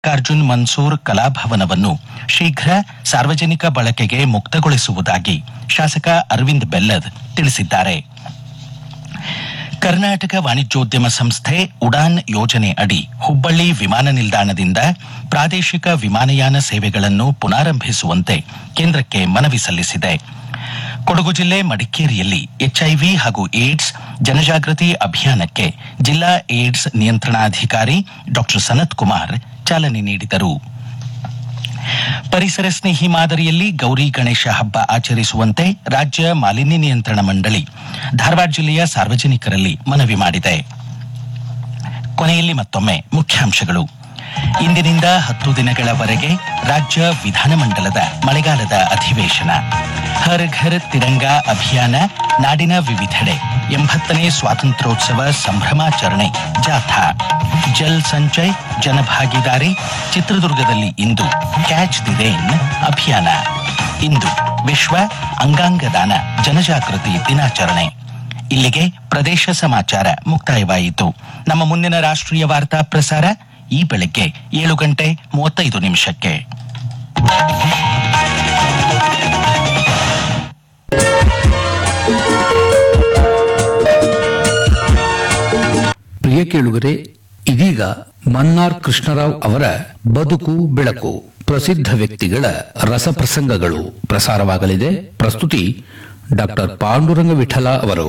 ಮಲ್ಲಿಕಾರ್ಜುನ್ ಮನ್ಸೂರ್ ಕಲಾಭವನವನ್ನು ಶೀಘ್ರ ಸಾರ್ವಜನಿಕ ಬಳಕೆಗೆ ಮುಕ್ತಗೊಳಿಸುವುದಾಗಿ ಶಾಸಕ ಅರವಿಂದ್ ಬೆಲ್ಲದ್ ತಿಳಿಸಿದ್ದಾರೆ ಕರ್ನಾಟಕ ವಾಣಿಜ್ಯೋದ್ಯಮ ಸಂಸ್ಥೆ ಉಡಾನ್ ಯೋಜನೆ ಅಡಿ ಹುಬ್ಬಳ್ಳಿ ವಿಮಾನ ನಿಲ್ದಾಣದಿಂದ ಪ್ರಾದೇಶಿಕ ವಿಮಾನಯಾನ ಸೇವೆಗಳನ್ನು ಪುನಾರಂಭಿಸುವಂತೆ ಕೇಂದ್ರಕ್ಕೆ ಮನವಿ ಸಲ್ಲಿಸಿದೆ ಕೊಡಗು ಜಿಲ್ಲೆ ಮಡಿಕೇರಿಯಲ್ಲಿ ಎಚ್ಐವಿ ಹಾಗೂ ಏಡ್ಸ್ ಜನಜಾಗೃತಿ ಅಭಿಯಾನಕ್ಕೆ ಜಿಲ್ಲಾ ಏಡ್ಸ್ ನಿಯಂತ್ರಣಾಧಿಕಾರಿ ಡಾ ಸನತ್ ಕುಮಾರ್ ಚಾಲನೆ ನೀಡಿದರು ಪರಿಸರ ಸ್ನೇಹಿ ಮಾದರಿಯಲ್ಲಿ ಗೌರಿ ಗಣೇಶ ಹಬ್ಬ ಆಚರಿಸುವಂತೆ ರಾಜ್ಯ ಮಾಲಿನ್ಯ ನಿಯಂತ್ರಣ ಮಂಡಳಿ ಧಾರವಾಡ ಜಿಲ್ಲೆಯ ಸಾರ್ವಜನಿಕರಲ್ಲಿ ಮನವಿ ಮಾಡಿದೆ ಕೊನೆಯಲ್ಲಿ ಮತ್ತೊಮ್ಮೆ ಮುಖ್ಯಾಂಶಗಳು ಇಂದಿನಿಂದ ಹತ್ತು ದಿನಗಳವರೆಗೆ ರಾಜ್ಯ ವಿಧಾನಮಂಡಲದ ಮಳೆಗಾಲದ ಅಧಿವೇಶನ ಹರ್ ಘರ್ ತಿರಂಗಾ ಅಭಿಯಾನ ನಾಡಿನ ವಿವಿಧೆಡೆ ಎಂಬತ್ತನೇ ಸ್ವಾತಂತ್ರ್ಯೋತ್ಸವ ಸಂಭ್ರಮಾಚರಣೆ ಜಾಥಾ ಜಲ್ ಸಂಚಯ್ ಜನಭಾಗಿದಾರಿ ಚಿತ್ರದುರ್ಗದಲ್ಲಿ ಇಂದು ಕ್ಯಾಚ್ ದಿ ರೇನ್ ಅಭಿಯಾನ ಇಂದು ವಿಶ್ವ ಅಂಗಾಂಗ ದಾನ ಜನಜಾಗೃತಿ ದಿನಾಚರಣೆ ಇಲ್ಲಿಗೆ ಪ್ರದೇಶ ಸಮಾಚಾರ ಮುಕ್ತಾಯವಾಯಿತು ನಮ್ಮ ಮುಂದಿನ ರಾಷ್ಟ್ರೀಯ ವಾರ್ತಾ ಪ್ರಸಾರ ಈ ಬೆಳಗ್ಗೆ ಏಳು ಗಂಟೆ ಮೂವತ್ತೈದು ನಿಮಿಷಕ್ಕೆ ಪ್ರಿಯ ಕೇಳುಗರೆ ಇದೀಗ ಮನ್ನಾರ್ ಕೃಷ್ಣರಾವ್ ಅವರ ಬದುಕು ಬೆಳಕು ಪ್ರಸಿದ್ಧ ವ್ಯಕ್ತಿಗಳ ರಸಪ್ರಸಂಗಗಳು ಪ್ರಸಾರವಾಗಲಿದೆ ಪ್ರಸ್ತುತಿ ಡಾಕ್ಟರ್ ಪಾಂಡುರಂಗ ವಿಠಲ ಅವರು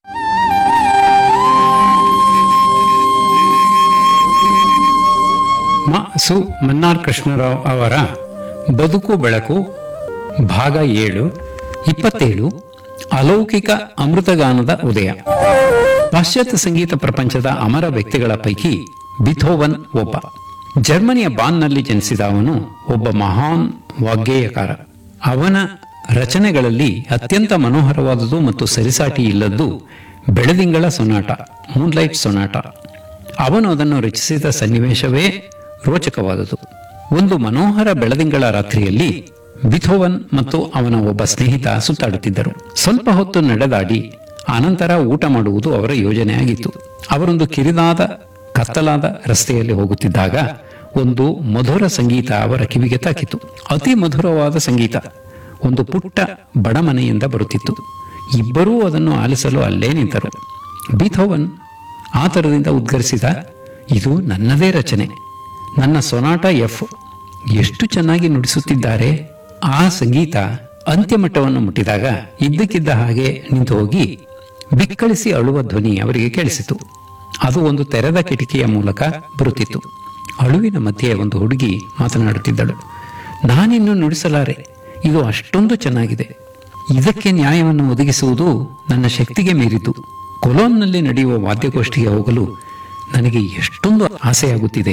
ಮ ಸು ಮನ್ನಾರ್ ಕೃಷ್ಣರಾವ್ ಅವರ ಬದುಕು ಬೆಳಕು ಭಾಗ ಏಳು ಇಪ್ಪತ್ತೇಳು ಅಲೌಕಿಕ ಅಮೃತಗಾನದ ಉದಯ ಪಾಶ್ಚಾತ್ಯ ಸಂಗೀತ ಪ್ರಪಂಚದ ಅಮರ ವ್ಯಕ್ತಿಗಳ ಪೈಕಿ ಬಿಥೋವನ್ ಒಬ್ಬ ಜರ್ಮನಿಯ ಬಾನ್ನಲ್ಲಿ ಜನಿಸಿದ ಅವನು ಒಬ್ಬ ಮಹಾನ್ ವಾಗ್ಗೇಯಕಾರ ಅವನ ರಚನೆಗಳಲ್ಲಿ ಅತ್ಯಂತ ಮನೋಹರವಾದುದು ಮತ್ತು ಸರಿಸಾಟಿ ಇಲ್ಲದ್ದು ಬೆಳದಿಂಗಳ ಸೊನಾಟ ಮೂನ್ಲೈಟ್ ಸೊನಾಟ ಅವನು ಅದನ್ನು ರಚಿಸಿದ ಸನ್ನಿವೇಶವೇ ರೋಚಕವಾದುದು ಒಂದು ಮನೋಹರ ಬೆಳದಿಂಗಳ ರಾತ್ರಿಯಲ್ಲಿ ಬಿಥೋವನ್ ಮತ್ತು ಅವನ ಒಬ್ಬ ಸ್ನೇಹಿತ ಸುತ್ತಾಡುತ್ತಿದ್ದರು ಸ್ವಲ್ಪ ಹೊತ್ತು ನಡೆದಾಡಿ ಅನಂತರ ಊಟ ಮಾಡುವುದು ಅವರ ಯೋಜನೆಯಾಗಿತ್ತು ಅವರೊಂದು ಕಿರಿದಾದ ಕತ್ತಲಾದ ರಸ್ತೆಯಲ್ಲಿ ಹೋಗುತ್ತಿದ್ದಾಗ ಒಂದು ಮಧುರ ಸಂಗೀತ ಅವರ ಕಿವಿಗೆ ತಾಕಿತು ಅತಿ ಮಧುರವಾದ ಸಂಗೀತ ಒಂದು ಪುಟ್ಟ ಬಡಮನೆಯಿಂದ ಬರುತ್ತಿತ್ತು ಇಬ್ಬರೂ ಅದನ್ನು ಆಲಿಸಲು ಅಲ್ಲೇ ನಿಂತರು ಬಿಥೋವನ್ ಆತರದಿಂದ ಉದ್ಗರಿಸಿದ ಇದು ನನ್ನದೇ ರಚನೆ ನನ್ನ ಸೊನಾಟ ಎಫ್ ಎಷ್ಟು ಚೆನ್ನಾಗಿ ನುಡಿಸುತ್ತಿದ್ದಾರೆ ಆ ಸಂಗೀತ ಅಂತ್ಯಮಟ್ಟವನ್ನು ಮುಟ್ಟಿದಾಗ ಇದ್ದಕ್ಕಿದ್ದ ಹಾಗೆ ನಿಂತು ಹೋಗಿ ಬಿಕ್ಕಳಿಸಿ ಅಳುವ ಧ್ವನಿ ಅವರಿಗೆ ಕೇಳಿಸಿತು ಅದು ಒಂದು ತೆರೆದ ಕಿಟಕಿಯ ಮೂಲಕ ಬರುತ್ತಿತ್ತು ಅಳುವಿನ ಮಧ್ಯೆ ಒಂದು ಹುಡುಗಿ ಮಾತನಾಡುತ್ತಿದ್ದಳು ನಾನಿನ್ನು ನುಡಿಸಲಾರೆ ಇದು ಅಷ್ಟೊಂದು ಚೆನ್ನಾಗಿದೆ ಇದಕ್ಕೆ ನ್ಯಾಯವನ್ನು ಒದಗಿಸುವುದು ನನ್ನ ಶಕ್ತಿಗೆ ಮೀರಿತು ಕೊಲೋನ್ನಲ್ಲಿ ನಡೆಯುವ ವಾದ್ಯಗೋಷ್ಠಿಗೆ ಹೋಗಲು ನನಗೆ ಎಷ್ಟೊಂದು ಆಸೆಯಾಗುತ್ತಿದೆ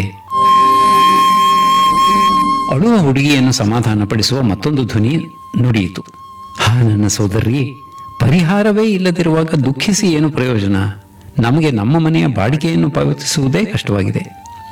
ಅಳುವ ಹುಡುಗಿಯನ್ನು ಸಮಾಧಾನಪಡಿಸುವ ಮತ್ತೊಂದು ಧ್ವನಿ ನುಡಿಯಿತು ಹಾ ನನ್ನ ಸೋದರಿ ಪರಿಹಾರವೇ ಇಲ್ಲದಿರುವಾಗ ದುಃಖಿಸಿ ಏನು ಪ್ರಯೋಜನ ನಮಗೆ ನಮ್ಮ ಮನೆಯ ಬಾಡಿಗೆಯನ್ನು ಪಾವತಿಸುವುದೇ ಕಷ್ಟವಾಗಿದೆ